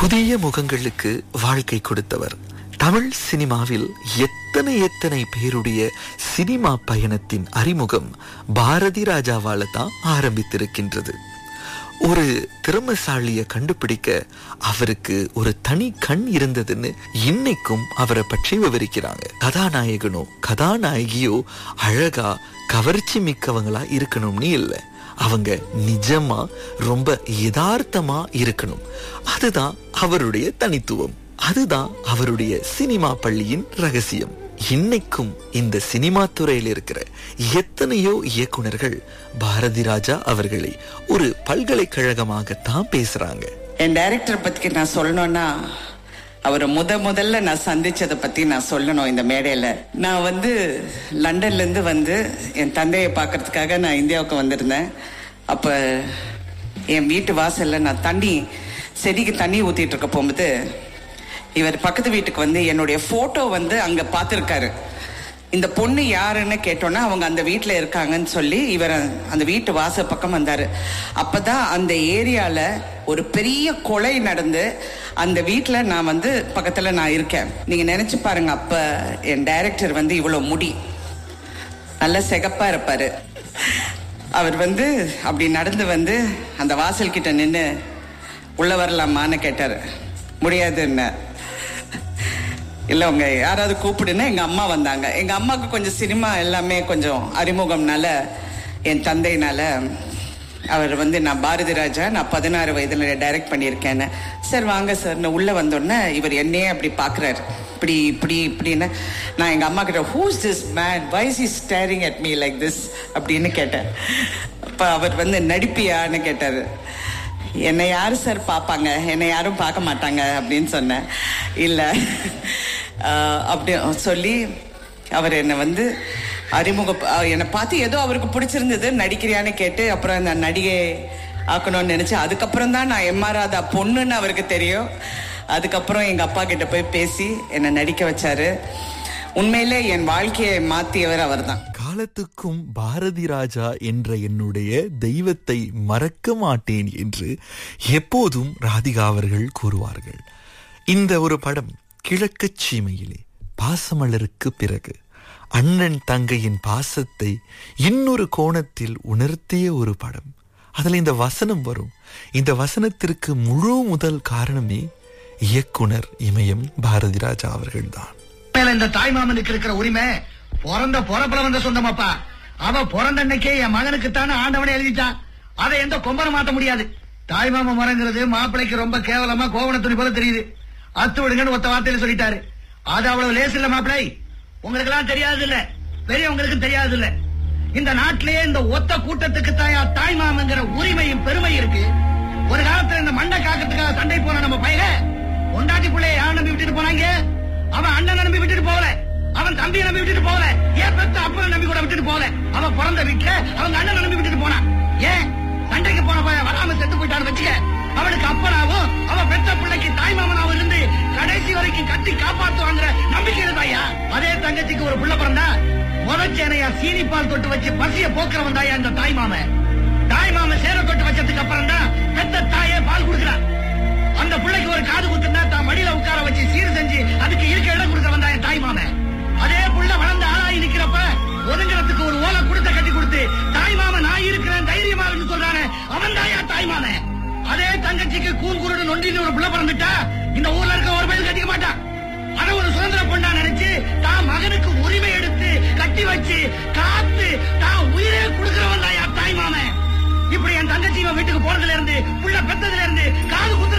புதிய முகங்களுக்கு வாழ்க்கை கொடுத்தவர் தமிழ் சினிமாவில் எத்தனை எத்தனை பேருடைய சினிமா பயணத்தின் அறிமுகம் பாரதி ராஜாவால தான் ஆரம்பித்திருக்கின்றது ஒரு திறமசாலிய கண்டுபிடிக்க அவருக்கு ஒரு தனி கண் இருந்ததுன்னு இன்னைக்கும் அவரை பற்றி விவரிக்கிறாங்க கதாநாயகனோ கதாநாயகியோ அழகா கவர்ச்சி மிக்கவங்களா இருக்கணும்னு இல்லை அவங்க நிஜமா ரொம்ப யதார்த்தமா இருக்கணும் அதுதான் அவருடைய தனித்துவம் அதுதான் அவருடைய சினிமா பள்ளியின் ரகசியம் இன்னைக்கும் இந்த சினிமா துறையில் இருக்கிற எத்தனையோ இயக்குனர்கள் பாரதி ராஜா அவர்களை ஒரு பல்கலைக்கழகமாகத்தான் பேசுறாங்க என் டைரக்டர் பத்தி நான் சொல்லணும்னா அவரை முத முதல்ல நான் சந்திச்சதை பத்தி நான் சொல்லணும் இந்த மேடையில நான் வந்து லண்டன்ல இருந்து வந்து என் தந்தையை பார்க்கறதுக்காக நான் இந்தியாவுக்கு வந்திருந்தேன் அப்ப என் வீட்டு வாசல்ல நான் தண்ணி செடிக்கு தண்ணி ஊத்திட்டு இருக்க போகும்போது இவர் பக்கத்து வீட்டுக்கு வந்து என்னுடைய போட்டோ வந்து அங்க பார்த்திருக்காரு இந்த பொண்ணு யாருன்னு கேட்டோன்னா அவங்க அந்த வீட்டில் இருக்காங்கன்னு சொல்லி இவர் அந்த வீட்டு வாசல் பக்கம் வந்தாரு அப்பதான் அந்த ஏரியால ஒரு பெரிய கொலை நடந்து அந்த வீட்டில் நான் வந்து பக்கத்தில் நான் இருக்கேன் நீங்க நினைச்சு பாருங்க அப்ப என் டைரக்டர் வந்து இவ்வளோ முடி நல்ல சிகப்பா இருப்பாரு அவர் வந்து அப்படி நடந்து வந்து அந்த வாசல் கிட்ட நின்று உள்ள வரலாமான்னு கேட்டாரு முடியாதுன்னு இல்ல உங்க யாராவது கூப்பிடுன்னா எங்க அம்மா வந்தாங்க எங்க அம்மாவுக்கு கொஞ்சம் சினிமா எல்லாமே கொஞ்சம் அறிமுகம்னால என் தந்தைனால அவர் வந்து நான் பாரதி ராஜா நான் பதினாறு வயதுல டைரக்ட் பண்ணியிருக்கேன்னு சார் வாங்க சார் நான் உள்ள வந்தோடனே இவர் என்னையே அப்படி பாக்குறாரு இப்படி இப்படி இப்படின்னு நான் எங்க அம்மா கிட்ட who's this man why's is staring at me like this அப்படின்னு கேட்டேன் அப்ப அவர் வந்து நடிப்பியான்னு கேட்டாரு என்னை யாரு சார் பார்ப்பாங்க என்னை யாரும் பார்க்க மாட்டாங்க அப்படின்னு சொன்னேன் இல்லை அப்படி சொல்லி அவர் என்னை வந்து அறிமுக என்னை பார்த்து ஏதோ அவருக்கு பிடிச்சிருந்தது நடிக்கிறியான்னு கேட்டு அப்புறம் அந்த நடிகை ஆக்கணும்னு நினைச்சேன் அதுக்கப்புறம் தான் நான் எம்ஆராதா பொண்ணுன்னு அவருக்கு தெரியும் அதுக்கப்புறம் எங்க அப்பா கிட்ட போய் பேசி என்னை நடிக்க வச்சாரு உண்மையிலே என் வாழ்க்கையை மாத்தியவர் அவர்தான் காலத்துக்கும் பாரதி ராஜா என்ற என்னுடைய தெய்வத்தை மறக்க மாட்டேன் என்று எப்போதும் ராதிகா அவர்கள் கூறுவார்கள் இந்த ஒரு படம் கிழக்குச் சீமையிலே பாசமலருக்கு பிறகு அண்ணன் தங்கையின் பாசத்தை இன்னொரு கோணத்தில் உணர்த்திய ஒரு படம் அதுல இந்த வசனம் வரும் இந்த வசனத்திற்கு முழு முதல் காரணமே இயக்குனர் இமயம் பாரதி ராஜா அவர்கள்தான் மேல இந்த தாய் மாமனுக்கு இருக்கிற உரிமை பிறந்த பொறப்புல வந்த சொந்தமாப்பா அவ பிறந்த அன்னைக்கே என் மகனுக்கு தானே ஆண்டவனே எழுதிட்டான் அதை எந்த கொம்பனை மாத்த முடியாது தாய் மாமன் மரங்கிறது மாப்பிளைக்கு ரொம்ப கேவலமா கோவண துணி போல தெரியுது அத்து விடுங்கன்னு ஒத்த வார்த்தையில சொல்லிட்டாரு அது அவ்வளவு லேசு இல்ல மாப்பிளை உங்களுக்கு எல்லாம் தெரியாது இல்ல பெரியவங்களுக்கு தெரியாது இல்ல இந்த நாட்டிலேயே இந்த ஒத்த கூட்டத்துக்கு தாயா தாய் மாமங்கிற உரிமையும் பெருமை இருக்கு ஒரு காலத்துல இந்த மண்டை காக்கிறதுக்காக சண்டை போன நம்ம பையன பொண்டாட்டி பிள்ளைய யார் நம்பி விட்டுட்டு போனாங்க அவன் அண்ணன் நம்பி விட்டுட்டு போகல அவன் தம்பியை நம்பி விட்டுட்டு போகல ஏன் பெத்த அப்பனை நம்பி கூட விட்டுட்டு போகல அவன் பிறந்த வீட்டுல அவங்க அண்ணன் நம்பி விட்டுட்டு போனான் ஏன் சண்டைக்கு போன பையன் வராம செத்து போயிட்டான்னு வச்சுக்க அவனுக்கு அப்பனாவும் அவன் பெத்த பிள்ளைக்கு தாய் மாமனாவும் இருந்து கடைசி வரைக்கும் கட்டி காப்பாத்துவாங்கிற நம்பிக்கை இருந்தாயா அதே தங்கச்சிக்கு ஒரு புள்ள பிறந்தா முதச்சேனையா சீனி பால் தொட்டு வச்சு பசிய போக்குறவன் தாயா இந்த தாய் மாமன் தாய் மாமன் சேர தொட்டு வச்சதுக்கு அப்புறம் தான் பெத்த தாயே பால் கொடுக்குறான் அந்த பிள்ளைக்கு ஒரு காது குத்துனா தான் மடியில உட்கார வச்சு சீர் செஞ்சு அதுக்கு இருக்க இடம் கொடுக்க வந்தா என் தாய் மாமன் அதே புள்ள வளர்ந்து ஆளாகி நிக்கிறப்ப ஒதுங்கிறதுக்கு ஒரு ஓலை கொடுத்த கட்டி கொடுத்து தாய் மாமன் நான் இருக்கிறேன் தைரியமா இருந்து சொல்றானே அவன் தாயா தாய் மாமன் அதே தங்கச்சிக்கு கூன் குருடு நொண்டின்னு ஒரு புள்ள பிறந்துட்டா இந்த ஊர்ல இருக்க ஒரு பையன் கட்டிக்க மாட்டான் அத ஒரு சுதந்திர பொண்ணா நினைச்சு தான் மகனுக்கு உரிமை எடுத்து கட்டி வச்சு காத்து தான் உயிரே கொடுக்கிறவன் தாயா தாய் மாமன் இப்படி என் தங்கச்சி இவன் வீட்டுக்கு போனதுல இருந்து புள்ள பெத்ததுல இருந்து காது குத்துற